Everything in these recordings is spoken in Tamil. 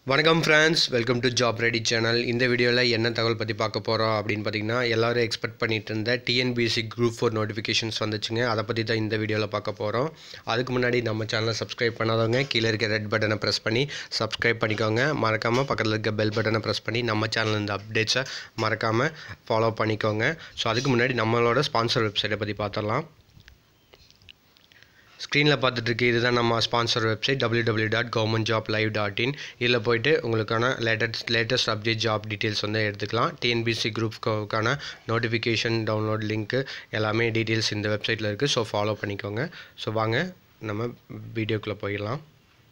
வணக்கம் friends welcome to job ready channel இந்த வீடியோவில் என்ன தகவல் பற்றி பார்க்க போகிறோம் அப்படின்னு பார்த்தீங்கன்னா எல்லாரும் எக்ஸ்பெக்ட் பண்ணிட்டு இருந்த டிஎன்பிஎஸ்சி குரூப் ஃபோர் நோட்டிஃபிகேஷன்ஸ் வந்துச்சுங்க அதை பற்றி தான் இந்த வீடியோவில் பார்க்க போகிறோம் அதுக்கு முன்னாடி நம்ம சேனலை சப்ஸ்கிரைப் பண்ணாதவங்க கீழே இருக்க ரெட் பட்டனை ப்ரெஸ் பண்ணி சப்ஸ்கிரைப் பண்ணிக்கோங்க மறக்காமல் பக்கத்தில் இருக்க பெல் பட்டனை ப்ரெஸ் பண்ணி நம்ம சேனல் இந்த அப்டேட்ஸை மறக்காமல் ஃபாலோ பண்ணிக்கோங்க ஸோ அதுக்கு முன்னாடி நம்மளோட ஸ்பான்சர் வெப்சைட்டை பற்றி பார்த்துடலாம் ஸ்க்ரீனில் பார்த்துட்டு இருக்கு இதுதான் நம்ம sponsor website W W dot government job live dot in இதில் போயிட்டு உங்களுக்கான latest latest update job details வந்து எடுத்துக்கலாம் டிஎன்பிசி குரூப்க்கான நோட்டிஃபிகேஷன் டவுன்லோட் லிங்க்கு எல்லாமே டீட்டெயில்ஸ் இந்த வெப்சைட்டில் இருக்குது ஸோ ஃபாலோ பண்ணிக்கோங்க ஸோ வாங்க நம்ம வீடியோக்குள்ளே போயிடலாம்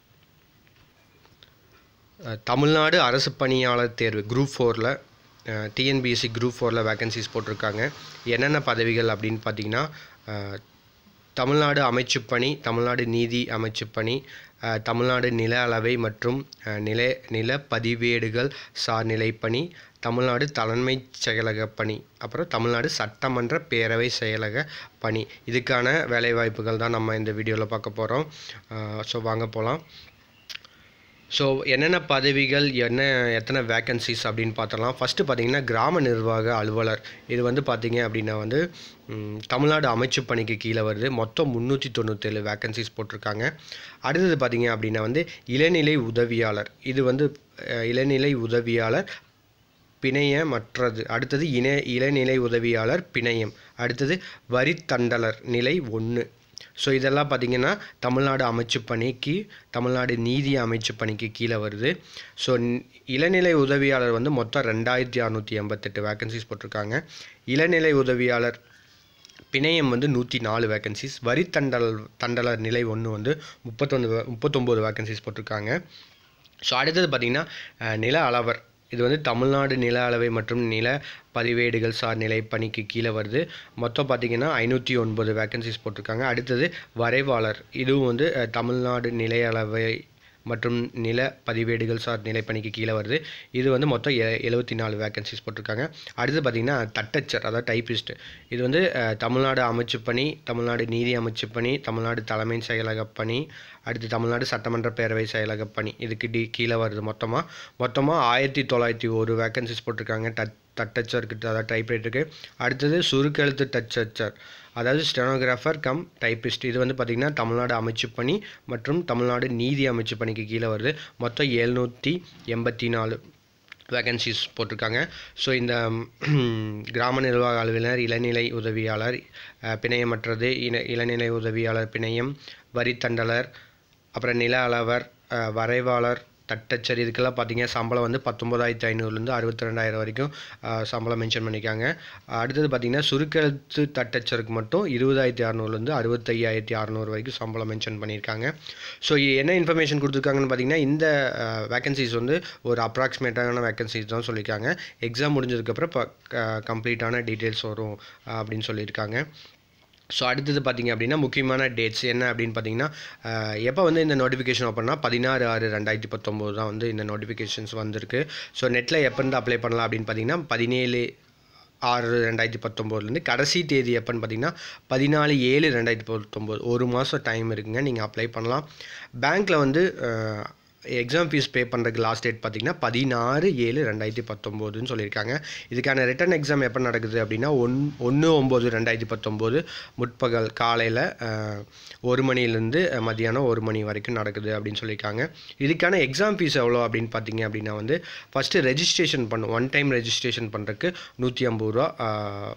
அஹ், தமிழ்நாடு அரசு பணியாளர் தேர்வு குரூப் ஃபோரில் டிஎன்பிஎஸ்சி குரூப் ஃபோரில் வேகன்சிஸ் போட்டிருக்காங்க என்னென்ன பதவிகள் அப்படின்னு பார்த்தீங்கன்னா அஹ், தமிழ்நாடு அமைச்சுப்பணி தமிழ்நாடு நீதி அமைச்சுப்பணி அஹ், தமிழ்நாடு நில அளவை மற்றும் அஹ், நில நில பதிவேடுகள் சார் நிலைப்பணி தமிழ்நாடு தலைமைச் செயலக பணி அப்புறம் தமிழ்நாடு சட்டமன்ற பேரவை செயலக பணி இதுக்கான வேலைவாய்ப்புகள் தான் நம்ம இந்த வீடியோவில் பார்க்க போகிறோம் ஸோ வாங்க போகலாம் ஸோ என்னென்ன பதவிகள் என்ன எத்தனை வேக்கன்சிஸ் அப்படின்னு பார்த்தலாம் ஃபஸ்ட்டு பார்த்தீங்கன்னா கிராம நிர்வாக அலுவலர் இது வந்து பார்த்தீங்க அப்படின்னா வந்து ம், தமிழ்நாடு அமைச்சு பணிக்கு கீழே வருது மொத்தம் முந்நூற்றி தொண்ணூற்றேழு வேக்கன்சிஸ் போட்டிருக்காங்க அடுத்தது பார்த்தீங்க அப்படின்னா வந்து இளநிலை உதவியாளர் இது வந்து அஹ், இளநிலை உதவியாளர் பிணையமற்றது அடுத்தது இண இளநிலை உதவியாளர் பிணையம் அடுத்தது வரித்தண்டலர் நிலை ஒன்று ஸோ இதெல்லாம் பார்த்திங்கன்னா தமிழ்நாடு அமைச்சு பணிக்கு தமிழ்நாடு நீதி அமைச்சு பணிக்கு கீழே வருது ஸோ இளநிலை உதவியாளர் வந்து மொத்தம் ரெண்டாயிரத்தி அறநூற்றி எண்பத்தெட்டு வேக்கன்சிஸ் போட்டிருக்காங்க இளநிலை உதவியாளர் பிணையம் வந்து நூற்றி நாலு வேக்கன்சிஸ் வரித்தண்டல் தண்டலர் நிலை ஒன்று வந்து முப்பத்தொன்று முப்பத்தொம்போது வேக்கன்சிஸ் போட்டிருக்காங்க ஸோ அடுத்தது பார்த்திங்கன்னா அஹ், நில அளவர் இது வந்து தமிழ்நாடு நில அளவை மற்றும் நில பதிவேடுகள் சார் நிலை பணிக்கு கீழே வருது மொத்தம் பார்த்திங்கன்னா ஐநூற்றி ஒன்பது வேக்கன்சிஸ் போட்டிருக்காங்க அடுத்தது வரைவாளர் இதுவும் வந்து அஹ், தமிழ்நாடு நில அளவை மற்றும் நில பதிவேடுகள் சார் நிலைப்பணிக்கு கீழே வருது இது வந்து மொத்தம் எ எழுபத்தி நாலு வேக்கன்சிஸ் போட்டிருக்காங்க அடுத்து பார்த்திங்கன்னா தட்டச்சர் அதாவது டைப்பிஸ்ட் இது வந்து அஹ், தமிழ்நாடு அமைச்சுப் பணி தமிழ்நாடு நீதி அமைச்சுப் பணி தமிழ்நாடு தலைமை செயலக பணி அடுத்து தமிழ்நாடு சட்டமன்ற பேரவை செயலக பணி இதுக்கு டி கீழே வருது மொத்தமாக மொத்தமாக ஆயிரத்தி தொள்ளாயிரத்தி ஒரு வேக்கன்சிஸ் போட்டிருக்காங்க டச் தட்டச்சருக்கு அதாவது டைப்ரைட்டருக்கு அடுத்தது சுருக்கெழுத்து டச்சர் அதாவது ஸ்டெனோகிராஃபர் கம் டைப்பிஸ்ட் இது வந்து பார்த்திங்கன்னா தமிழ்நாடு அமைச்சுப் பணி மற்றும் தமிழ்நாடு நீதி அமைச்சுப் பணிக்கு கீழே வருது மொத்தம் எழுநூற்றி எண்பத்தி நாலு வேகன்சிஸ் போட்டிருக்காங்க ஸோ இந்த ம், கிராம நிர்வாக அலுவலர் இளநிலை உதவியாளர் அஹ், பிணையமற்றது இன இளநிலை உதவியாளர் பிணையம் வரித்தண்டலர் அப்புறம் நில அளவர் அஹ், வரைவாளர் தட்டச்சர் இதுக்கெல்லாம் பார்த்தீங்க சம்பளம் வந்து பத்தொம்பதாயிரத்தி ஐநூறுலேருந்து அறுபத்தி ரெண்டாயிரம் வரைக்கும் அஹ், சம்பளம் மென்ஷன் பண்ணியிருக்காங்க அடுத்தது பார்த்தீங்கன்னா சுருக்கெழுத்து தட்டச்சருக்கு மட்டும் இருபதாயிரத்தி அறநூறுலேருந்து அறுபத்தையாயிரத்தி அறநூறு வரைக்கும் சம்பளம் மென்ஷன் பண்ணியிருக்காங்க ஸோ என்ன இன்ஃபர்மேஷன் கொடுத்துருக்காங்கன்னு பார்த்தீங்கன்னா இந்த வேகன்சிஸ் வந்து ஒரு அப்ராக்சிமேட்டான வேகன்சிஸ் தான் சொல்லியிருக்காங்க எக்ஸாம் முடிஞ்சதுக்கப்புறம் இப்போ கம்ப்ளீட்டான டீட்டெயில்ஸ் வரும் அஹ், அப்படின்னு சொல்லியிருக்காங்க ஸோ அடுத்தது பார்த்தீங்க அப்படின்னா முக்கியமான டேட்ஸ் என்ன அப்படின்னு பார்த்தீங்கன்னா அஹ், எப்போ வந்து இந்த நோட்டிஃபிகேஷன் ஓப்பன்னா பதினாறு ஆறு ரெண்டாயிரத்தி பத்தொம்போது தான் வந்து இந்த நோட்டிஃபிகேஷன்ஸ் வந்திருக்கு ஸோ நெட்டில் எப்போ இருந்து அப்ளை பண்ணலாம் அப்படின்னு பார்த்தீங்கன்னா பதினேழு ஆறு ரெண்டாயிரத்தி பத்தொம்போதுலேருந்து கடைசி தேதி எப்போன்னு பார்த்தீங்கன்னா பதினாலு ஏழு ரெண்டாயிரத்தி பத்தொம்போது ஒரு மாதம் டைம் இருக்குங்க நீங்கள் அப்ளை பண்ணலாம் பேங்க்கில் வந்து எக்ஸாம் ஃபீஸ் பே பண்ணுறதுக்கு லாஸ்ட் டேட் பார்த்தீங்கன்னா பதினாறு ஏழு ரெண்டாயிரத்தி பத்தொம்போதுன்னு சொல்லியிருக்காங்க இதுக்கான ரிட்டன் எக்ஸாம் எப்போ நடக்குது அப்படின்னா ஒன் ஒன்று ஒம்பது ரெண்டாயிரத்தி பத்தொம்போது முற்பகல் காலையில் ஒரு மணிலேருந்து மதியானம் ஒரு மணி வரைக்கும் நடக்குது அப்படின்னு சொல்லியிருக்காங்க இதுக்கான எக்ஸாம் ஃபீஸ் எவ்வளோ அப்படின்னு பார்த்தீங்க அப்படின்னா வந்து ஃபஸ்ட்டு ரெஜிஸ்ட்ரேஷன் பண்ணும் ஒன் டைம் ரெஜிஸ்ட்ரேஷன் பண்ணுறதுக்கு நூற்றி ஐம்பது ரூபா ஆஹ்,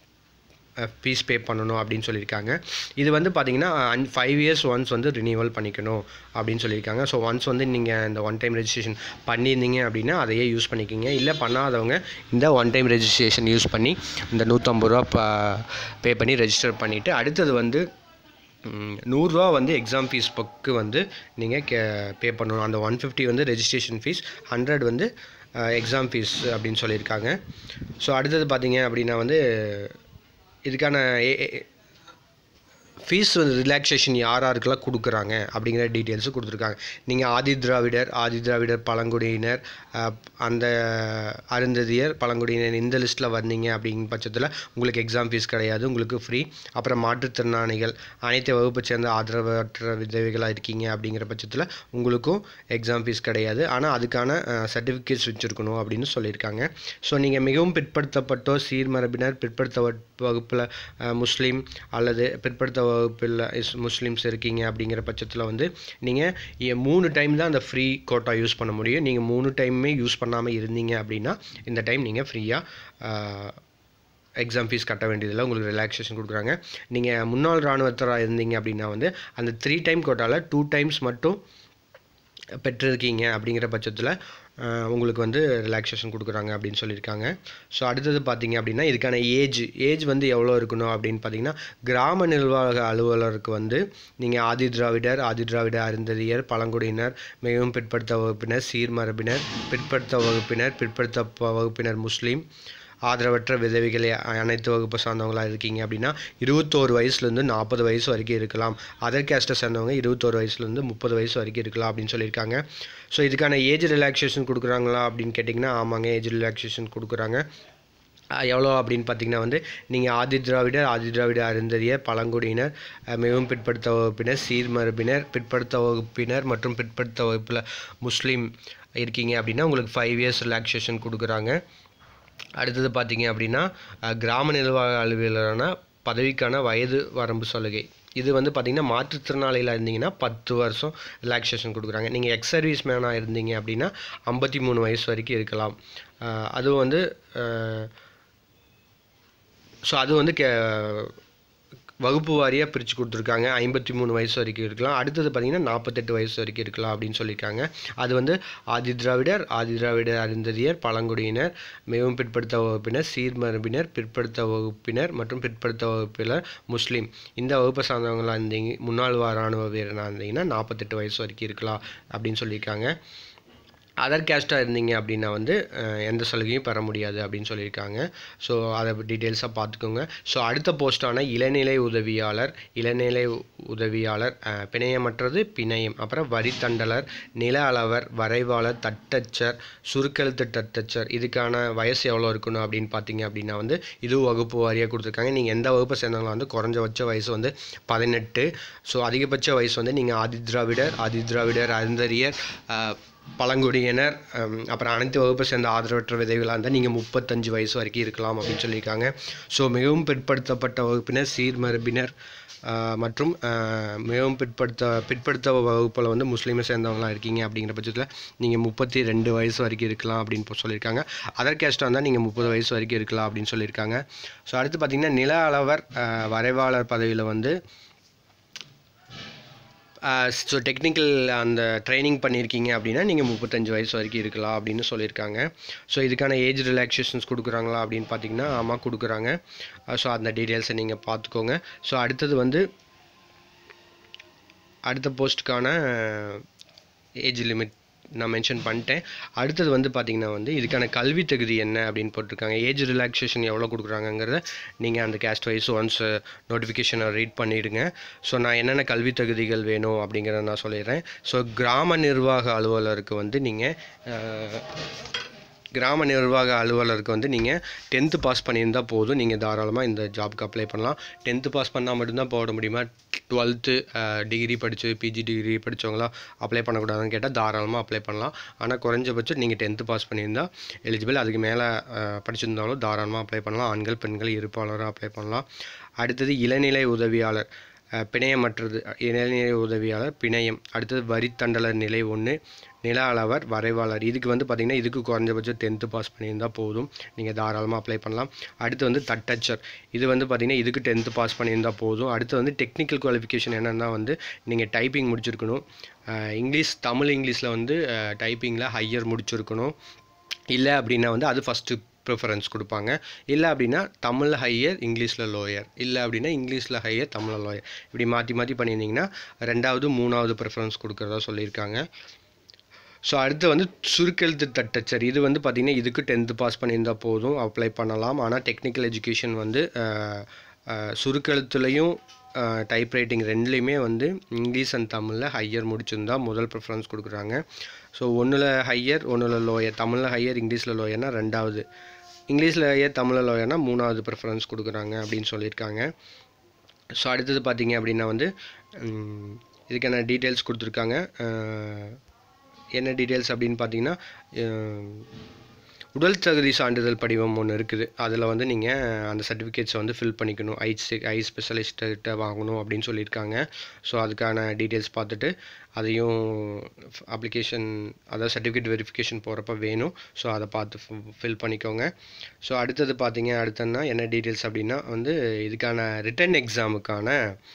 ஃபீஸ் பே பண்ணணும் அப்படின்னு சொல்லியிருக்காங்க இது வந்து பார்த்தீங்கன்னா ஃபைவ் இயர்ஸ் ஒன்ஸ் வந்து ரினியூவல் பண்ணிக்கணும் அப்படின்னு சொல்லியிருக்காங்க ஸோ ஒன்ஸ் வந்து நீங்கள் இந்த ஒன் டைம் ரெஜிஸ்ட்ரேஷன் பண்ணியிருந்தீங்க அப்படின்னா அதையே யூஸ் பண்ணிக்கிங்க இல்லை பண்ணாதவங்க இந்த ஒன் டைம் ரெஜிஸ்ட்ரேஷன் யூஸ் பண்ணி இந்த நூற்றம்பது ரூபா பே பண்ணி ரெஜிஸ்டர் பண்ணிவிட்டு அடுத்தது வந்து ம், நூறுரூவா வந்து எக்ஸாம் ஃபீஸ் பக்கு வந்து நீங்கள் கே பே பண்ணணும் அந்த ஒன் ஃபிஃப்டி வந்து ரெஜிஸ்ட்ரேஷன் ஃபீஸ் ஹண்ட்ரட் வந்து எக்ஸாம் ஃபீஸ் அப்படின்னு சொல்லியிருக்காங்க ஸோ அடுத்தது பார்த்தீங்க அப்படின்னா வந்து இதுக்கான ஃபீஸ் ரிலாக்ஸேஷன் யார் யாருக்கெல்லாம் கொடுக்குறாங்க அப்படிங்கிற டீட்டெயில்ஸு கொடுத்துருக்காங்க நீங்கள் ஆதி திராவிடர் ஆதி திராவிடர் பழங்குடியினர் அஹ், அந்த அருந்ததியர் பழங்குடியினர் இந்த லிஸ்ட்டில் வந்தீங்க அப்படிங்கிற பட்சத்தில் உங்களுக்கு எக்ஸாம் ஃபீஸ் கிடையாது உங்களுக்கு ஃப்ரீ அப்புறம் மாற்றுத்திறனாளிகள் அனைத்து வகுப்பை சேர்ந்த ஆதரவற்ற விதவைகளாக இருக்கீங்க அப்படிங்கிற பட்சத்தில் உங்களுக்கும் எக்ஸாம் ஃபீஸ் கிடையாது ஆனால் அதுக்கான சர்டிஃபிகேட்ஸ் வச்சுருக்கணும் அப்படின்னு சொல்லியிருக்காங்க ஸோ நீங்கள் மிகவும் பிற்படுத்தப்பட்டோர் சீர்மரபினர் பிற்படுத்த வகுப்பில் முஸ்லீம் அல்லது பிற்படுத்த வகுப்பில் இஸ் முஸ்லீம்ஸ் இருக்கீங்க அப்படிங்கிற பட்சத்தில் வந்து நீங்கள் மூணு டைம் தான் அந்த ஃப்ரீ கோட்டா யூஸ் பண்ண முடியும் நீங்கள் மூணு டைமுமே யூஸ் பண்ணாமல் இருந்தீங்க அப்படின்னா இந்த டைம் நீங்கள் ஃப்ரீயாக எக்ஸாம் ஃபீஸ் கட்ட வேண்டியதில்லை உங்களுக்கு ரிலாக்ஸேஷன் கொடுக்குறாங்க நீங்கள் முன்னாள் இராணுவத்தராக இருந்தீங்க அப்படின்னா வந்து அந்த த்ரீ டைம் கோட்டாவில் டூ டைம்ஸ் மட்டும் பெற்றிருக்கீங்க அப்படிங்கிற பட்சத்தில் அஹ், உங்களுக்கு வந்து ரிலாக்ஸேஷன் கொடுக்குறாங்க அப்படின்னு சொல்லியிருக்காங்க ஸோ அடுத்தது பார்த்தீங்க அப்படின்னா இதுக்கான ஏஜ் ஏஜ் வந்து எவ்வளோ இருக்கணும் அப்படின்னு பார்த்தீங்கன்னா கிராம நிர்வாக அலுவலருக்கு வந்து நீங்கள் ஆதி திராவிடர் ஆதி திராவிட அருந்ததியர் பழங்குடியினர் மிகவும் பிற்படுத்த வகுப்பினர் சீர்மரபினர் பிற்படுத்த வகுப்பினர் பிற்படுத்த ப- வகுப்பினர் முஸ்லீம் ஆதரவற்ற விதவைகள் அ- அனைத்து வகுப்பை சார்ந்தவங்களா இருக்கீங்க அப்படின்னா இருபத்தோரு வயசுலேருந்து நாற்பது வயசு வரைக்கும் இருக்கலாம் அதர் கேஸ்ட்டை சேர்ந்தவங்க இருபத்தோரு வயசுலேருந்து முப்பது வயசு வரைக்கும் இருக்கலாம் அப்படின்னு சொல்லியிருக்காங்க ஸோ இதுக்கான ஏஜ் ரிலாக்ஸேஷன் கொடுக்குறாங்களா அப்படின்னு கேட்டிங்கன்னா ஆமாங்க ஏஜ் ரிலாக்ஸேஷன் கொடுக்குறாங்க அஹ் எவ்வளோ அப்படின்னு பார்த்தீங்கன்னா வந்து நீங்கள் ஆதி திராவிடர் ஆதி திராவிட அருந்ததியர் பழங்குடியினர் அஹ் மிகவும் பிற்படுத்த வகுப்பினர் சீர்மரபினர் பிற்படுத்த வகுப்பினர் மற்றும் பிற்படுத்த வகுப்பில் முஸ்லீம் இருக்கீங்க அப்படின்னா உங்களுக்கு ஃபைவ் இயர்ஸ் ரிலாக்ஸேஷன் கொடுக்குறாங்க அடுத்தது பார்த்தீங்க அப்படின்னா அஹ், கிராம நிர்வாக அலுவலரான பதவிக்கான வயது வரம்பு சலுகை இது வந்து பார்த்திங்கன்னா மாற்றுத்திறனாளியில் இருந்தீங்கன்னா பத்து வருஷம் ரிலாக்ஸேஷன் கொடுக்குறாங்க நீங்கள் எக்ஸ் சர்வீஸ் மேனாக இருந்தீங்க அப்படின்னா ஐம்பத்தி மூணு வயசு வரைக்கும் இருக்கலாம் அஹ், அதுவும் வந்து ஸோ அது வந்து கே வகுப்பு வாரியாக பிரித்து கொடுத்துருக்காங்க ஐம்பத்தி மூணு வயசு வரைக்கும் இருக்கலாம் அடுத்தது பார்த்தீங்கன்னா நாற்பத்தெட்டு வயசு வரைக்கும் இருக்கலாம் அப்படின்னு சொல்லியிருக்காங்க அது வந்து ஆதி திராவிடர் ஆதி திராவிடர் அருந்ததியர் பழங்குடியினர் மிகவும் பிற்படுத்த வகுப்பினர் சீர்மரபினர் பிற்படுத்த வகுப்பினர் மற்றும் பிற்படுத்த வகுப்பினர் முஸ்லீம் இந்த வகுப்பை சார்ந்தவங்களாக இருந்தீங்க முன்னாள் இராணுவ வீரனாக இருந்தீங்கன்னா நாற்பத்தெட்டு வயசு வரைக்கும் இருக்கலாம் அப்படின்னு சொல்லியிருக்காங்க அதர் கேஸ்ட்டாக இருந்தீங்க அப்படின்னா வந்து அஹ், எந்த சலுகையும் பெற முடியாது அப்படின்னு சொல்லியிருக்காங்க ஸோ அதை டீட்டெயில்ஸாக பார்த்துக்கோங்க ஸோ அடுத்த போஸ்டான இளநிலை உதவியாளர் இளநிலை உ- உதவியாளர் அஹ், பிணையமற்றது பிணையம் அப்புறம் வரித்தண்டலர் நில அளவர் வரைவாளர் தட்டச்சர் சுருக்கெழுத்து தட்டச்சர் இதுக்கான வயசு எவ்வளோ இருக்கணும் அப்படின்னு பார்த்தீங்க அப்படின்னா வந்து இது வகுப்பு வாரியாக கொடுத்துருக்காங்க நீங்கள் எந்த வகுப்பை சேர்ந்தவங்களும் வந்து குறைஞ்சபட்ச வயசு வந்து பதினெட்டு ஸோ அதிகபட்ச வயசு வந்து நீங்கள் ஆதி திராவிடர் ஆதி திராவிடர் அருந்தறியர் அஹ், பழங்குடியினர் ஹம், அப்புறம் அனைத்து வகுப்பை சேர்ந்த ஆதரவற்ற விதைகளாக இருந்தால் நீங்கள் முப்பத்தஞ்சு வயசு வரைக்கும் இருக்கலாம் அப்படின்னு சொல்லியிருக்காங்க ஸோ மிகவும் பிற்படுத்தப்பட்ட வகுப்பினர் சீர்மரபினர் ஆஹ், மற்றும் ஆஹ், மிகவும் பிற்படுத்த பிற்படுத்த வகுப்பில் வந்து முஸ்லீமை சேர்ந்தவங்களாம் இருக்கீங்க அப்படிங்கிற பட்சத்தில் நீங்கள் முப்பத்தி ரெண்டு வயசு வரைக்கும் இருக்கலாம் அப்படின்னு இப்போ சொல்லியிருக்காங்க அதர் கேஸ்ட்டாக இருந்தால் நீங்கள் முப்பது வயசு வரைக்கும் இருக்கலாம் அப்படின்னு சொல்லியிருக்காங்க ஸோ அடுத்து பார்த்திங்கன்னா நில அளவர் ஆஹ், வரைவாளர் பதவியில் வந்து ஸோ டெக்னிக்கல் அந்த ட்ரைனிங் பண்ணியிருக்கீங்க அப்படின்னா நீங்கள் முப்பத்தஞ்சு வயசு வரைக்கும் இருக்கலாம் அப்படின்னு சொல்லியிருக்காங்க ஸோ இதுக்கான ஏஜ் ரிலாக்ஸேஷன்ஸ் கொடுக்குறாங்களா அப்படின்னு பார்த்தீங்கன்னா ஆமாம் கொடுக்குறாங்க ஸோ அந்த டீட்டெயில்ஸை நீங்கள் பார்த்துக்கோங்க ஸோ அடுத்தது வந்து அடுத்த போஸ்ட்டுக்கான ஏஜ் லிமிட் நான் மென்ஷன் பண்ணிட்டேன் அடுத்தது வந்து பார்த்திங்கன்னா வந்து இதுக்கான கல்வி தகுதி என்ன அப்படின்னு போட்டிருக்காங்க ஏஜ் ரிலாக்ஸேஷன் எவ்வளோ கொடுக்குறாங்கங்கிறத நீங்கள் அந்த கேஸ்ட் வைஸ் ஒன்ஸ் நோட்டிஃபிகேஷனை ரீட் பண்ணிவிடுங்க ஸோ நான் என்னென்ன கல்வி தகுதிகள் வேணும் அப்படிங்கிறத நான் சொல்லிடுறேன் ஸோ கிராம நிர்வாக அலுவலருக்கு வந்து நீங்கள் கிராம நிர்வாக அலுவலருக்கு வந்து நீங்கள் டென்த்து பாஸ் பண்ணியிருந்தால் போதும் நீங்கள் தாராளமாக இந்த ஜாப்க்கு அப்ளை பண்ணலாம் டென்த்து பாஸ் பண்ணால் மட்டும்தான் போட முடியுமா டுவெல்த்து டிகிரி படித்து பிஜி டிகிரி படித்தவங்களாம் அப்ளை பண்ணக்கூடாதுன்னு கேட்டால் தாராளமாக அப்ளை பண்ணலாம் ஆனால் குறைஞ்சபட்சம் நீங்கள் டென்த்து பாஸ் பண்ணியிருந்தால் எலிஜிபிள் அதுக்கு மேலே படிச்சிருந்தாலும் தாராளமாக அப்ளை பண்ணலாம் ஆண்கள் பெண்கள் இருப்பாளராக அப்ளை பண்ணலாம் அடுத்தது இளநிலை உதவியாளர் அஹ், பிணையமற்றது இளநிலை உதவியாளர் பிணையம் அடுத்தது வரித்தண்டலர் நிலை ஒன்று நில அளவர் வரைவாளர் இதுக்கு வந்து பார்த்திங்கன்னா இதுக்கு குறைஞ்சபட்சம் டென்த்து பாஸ் பண்ணியிருந்தால் போதும் நீங்கள் தாராளமாக அப்ளை பண்ணலாம் அடுத்து வந்து தட்டச்சர் இது வந்து பார்த்திங்கன்னா இதுக்கு டென்த்து பாஸ் பண்ணியிருந்தால் போதும் அடுத்து வந்து டெக்னிக்கல் குவாலிஃபிகேஷன் என்னென்னா வந்து நீங்கள் டைப்பிங் முடிச்சிருக்கணும் அஹ், இங்கிலீஷ் தமிழ் இங்கிலீஷில் வந்து டைப்பிங்கில் ஹையர் முடிச்சிருக்கணும் இல்லை அப்படின்னா வந்து அது ஃபஸ்ட்டு ப்ரிஃபரன்ஸ் கொடுப்பாங்க இல்லை அப்படின்னா தமிழ் ஹையர் இங்கிலீஷில் லோயர் இல்லை அப்படின்னா இங்கிலீஷில் ஹையர் தமிழில் லோயர் இப்படி மாற்றி மாற்றி பண்ணியிருந்தீங்கன்னா ரெண்டாவது மூணாவது ப்ரிஃபரன்ஸ் கொடுக்குறதா சொல்லியிருக்காங்க ஸோ அடுத்து வந்து சுருக்கெழுத்து தட்டச்சர் இது வந்து பார்த்திங்கன்னா இதுக்கு டென்த்து பாஸ் பண்ணியிருந்தால் போதும் அப்ளை பண்ணலாம் ஆனால் டெக்னிக்கல் எஜுகேஷன் வந்து அஹ், அஹ், சுருக்கெழுத்துலையும் டைப் ரைட்டிங் ரெண்டுலேயுமே வந்து இங்கிலீஷ் அண்ட் தமிழில் ஹையர் முடிச்சிருந்தா முதல் ப்ரிஃபரன்ஸ் கொடுக்குறாங்க ஸோ ஒன்றில் ஹையர் ஒன்றில் லோயர் தமிழில் ஹையர் இங்கிலீஷில் லோயர்னா ரெண்டாவது இங்கிலீஷில் ஹையர் தமிழில் லோயர்னா மூணாவது ப்ரிஃபரன்ஸ் கொடுக்குறாங்க அப்படின்னு சொல்லியிருக்காங்க ஸோ அடுத்தது பார்த்தீங்க அப்படின்னா வந்து ம், இதுக்கான டீட்டெயில்ஸ் கொடுத்துருக்காங்க அஹ், என்ன டீட்டெயில்ஸ் அப்படின்னு பார்த்தீங்கன்னா அஹ், உடல் தகுதி சான்றிதழ் படிவம் ஒன்று இருக்குது அதில் வந்து நீங்கள் அந்த சர்டிஃபிகேட்ஸை வந்து ஃபில் பண்ணிக்கணும் ஐ ஐ ஸ்பெஷலிஸ்ட்டை வாங்கணும் அப்படின்னு சொல்லியிருக்காங்க ஸோ அதுக்கான டீட்டெயில்ஸ் பார்த்துட்டு அதையும் அப்ளிகேஷன் அதாவது சர்டிஃபிகேட் வெரிஃபிகேஷன் போகிறப்ப வேணும் ஸோ அதை பார்த்து ஃபில் பண்ணிக்கோங்க ஸோ அடுத்தது பார்த்தீங்க அடுத்தன்னா என்ன டீட்டெயில்ஸ் அப்படின்னா வந்து இதுக்கான ரிட்டன் எக்ஸாமுக்கான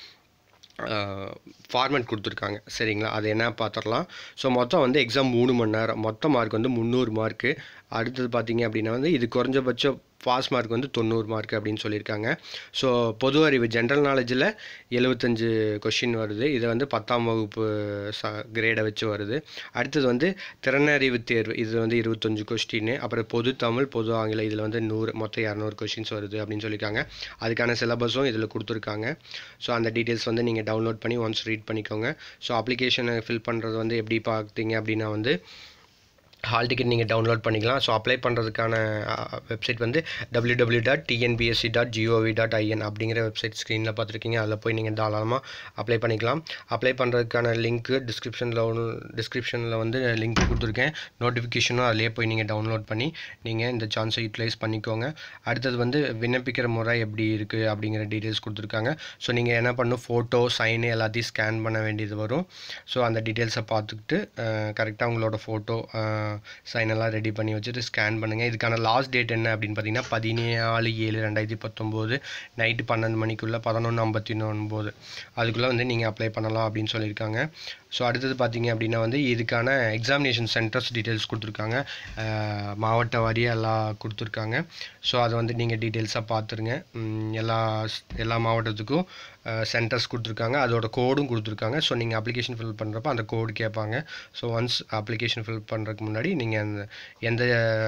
ஃபார்மேட் கொடுத்துருக்காங்க சரிங்களா அது என்ன பார்த்துடலாம் ஸோ மொத்தம் வந்து எக்ஸாம் மூணு மணி நேரம் மொத்த மார்க் வந்து முந்நூறு மார்க்கு அடுத்தது பார்த்தீங்க அப்படின்னா வந்து இது குறைஞ்சபட்சம் பாஸ் மார்க் வந்து தொண்ணூறு மார்க் அப்படின்னு சொல்லியிருக்காங்க ஸோ பொது அறிவு ஜென்ரல் நாலேஜில் எழுபத்தஞ்சு கொஷின் வருது இது வந்து பத்தாம் வகுப்பு ச கிரேடை வச்சு வருது அடுத்தது வந்து திறனறிவு தேர்வு இது வந்து இருபத்தஞ்சு கொஸ்டின் அப்புறம் பொது தமிழ் பொது ஆங்கிலம் இதில் வந்து நூறு மொத்தம் இரநூறு கொஷின்ஸ் வருது அப்படின்னு சொல்லியிருக்காங்க அதுக்கான சிலபஸும் இதில் கொடுத்துருக்காங்க ஸோ அந்த டீட்டெயில்ஸ் வந்து நீங்கள் டவுன்லோட் பண்ணி ஒன்ஸ் ரீட் பண்ணிக்கோங்க ஸோ அப்ளிகேஷனை ஃபில் பண்ணுறது வந்து எப்படி பார்த்தீங்க அப்படின்னா வந்து ஹால் டிக்கெட் நீங்கள் டவுன்லோட் பண்ணிக்கலாம் ஸோ அப்ளை பண்ணுறதுக்கான வெப்சைட் வந்து W W dot TNPSC dot GOV dot IN அப்படிங்கிற வெப்சைட் ஸ்க்ரீனில் பார்த்துருக்கீங்க அதில் போய் நீங்கள் தாராளமாக அப்ளை பண்ணிக்கலாம் அப்ளை பண்ணுறதுக்கான லிங்க்கு டிஸ்கிரிப்ஷனில் ஒன்று டிஸ்கிரிப்ஷனில் வந்து லிங்க் கொடுத்துருக்கேன் நோட்டிஃபிகேஷனும் அதிலே போய் நீங்கள் டவுன்லோட் பண்ணி நீங்கள் இந்த சான்ஸை யூட்டிலைஸ் பண்ணிக்கோங்க அடுத்தது வந்து விண்ணப்பிக்கிற முறை எப்படி இருக்குது அப்படிங்கிற டீட்டெயில்ஸ் கொடுத்துருக்காங்க ஸோ நீங்கள் என்ன பண்ணணும் ஃபோட்டோ சைனு எல்லாத்தையும் ஸ்கேன் பண்ண வேண்டியது வரும் ஸோ அந்த டீட்டெயில்ஸை பார்த்துக்கிட்டு கரெக்டாக உங்களோட ஃபோட்டோ சைன் எல்லாம் ரெடி பண்ணி வச்சுட்டு ஸ்கேன் பண்ணுங்கள் இதுக்கான லாஸ்ட் டேட் என்ன அப்படின்னு பார்த்தீங்கன்னா பதினேழு ஏழு ரெண்டாயிரத்தி பத்தொம்போது நைட்டு பன்னெண்டு மணிக்குள்ளே பதினொன்று ஐம்பத்தி ஒன்பது அதுக்குள்ளே வந்து நீங்கள் அப்ளை பண்ணலாம் அப்படின்னு சொல்லியிருக்காங்க ஸோ அடுத்தது பார்த்தீங்க அப்படின்னா வந்து இதுக்கான எக்ஸாமினேஷன் சென்டர்ஸ் டீட்டெயில்ஸ் கொடுத்துருக்காங்க அஹ், மாவட்ட வாரியாக எல்லாம் கொடுத்துருக்காங்க ஸோ அதை வந்து நீங்கள் டீட்டெயில்ஸாக பார்த்துருங்க ம், எல்லா எல்லா மாவட்டத்துக்கும் சென்டர்ஸ் கொடுத்துருக்காங்க அதோட கோடும் கொடுத்துருக்காங்க ஸோ நீங்கள் அப்ளிகேஷன் ஃபில் பண்ணுறப்ப அந்த கோடு கேட்பாங்க ஸோ ஒன்ஸ் அப்ளிகேஷன் ஃபில் பண்ணுறதுக்கு முன்னாடி நீங்கள் அந்த எந்த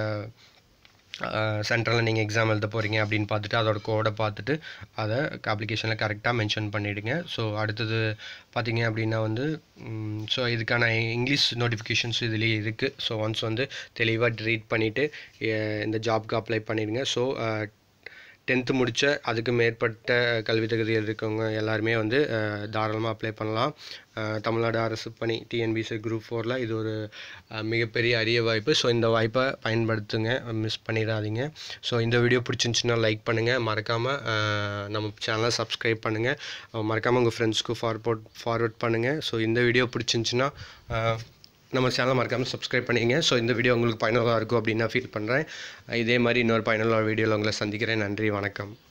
சென்டரில் நீங்கள் எக்ஸாம் எழுத போகிறீங்க அப்படின்னு பார்த்துட்டு அதோட கோடை பார்த்துட்டு அதை அப்ளிகேஷனில் கரெக்டாக மென்ஷன் பண்ணிவிடுங்க ஸோ அடுத்தது பார்த்தீங்க அப்படின்னா வந்து ஸோ இதுக்கான இங்கிலீஷ் நோட்டிஃபிகேஷன்ஸ் இதுலேயே இருக்குது ஸோ ஒன்ஸ் வந்து தெளிவாக ரீட் பண்ணிவிட்டு இந்த ஜாப்க்கு அப்ளை பண்ணிடுங்க ஸோ டென்த்து முடித்த அதுக்கு மேற்பட்ட கல்வி தகுதியில் இருக்கவங்க எல்லாருமே வந்து அஹ், தாராளமாக அப்ளை பண்ணலாம் அஹ், தமிழ்நாடு அரசு பணி டிஎன்பிசி குரூப் ஃபோரில் இது ஒரு அஹ், மிகப்பெரிய அரிய வாய்ப்பு ஸோ இந்த வாய்ப்பை பயன்படுத்துங்க மிஸ் பண்ணிடாதீங்க ஸோ இந்த வீடியோ பிடிச்சிருந்துச்சுன்னா லைக் பண்ணுங்கள் மறக்காமல் நம்ம சேனலை சப்ஸ்கிரைப் பண்ணுங்கள் மறக்காமல் உங்கள் ஃப்ரெண்ட்ஸ்க்கு ஃபார்வர்ட் ஃபார்வர்ட் பண்ணுங்கள் ஸோ இந்த வீடியோ பிடிச்சிருந்துச்சுன்னா அஹ், நம்ம சேனலை மறக்காமல் சப்ஸ்கிரைப் பண்ணிக்கங்க ஸோ இந்த வீடியோ உங்களுக்கு பயனுள்ளதாக இருக்கும் அப்படின்னு நான் ஃபீல் பண்ணுறேன் இதே மாதிரி இன்னொரு பயனுள்ள வீடியோவில் உங்களை சந்திக்கிறேன் நன்றி வணக்கம்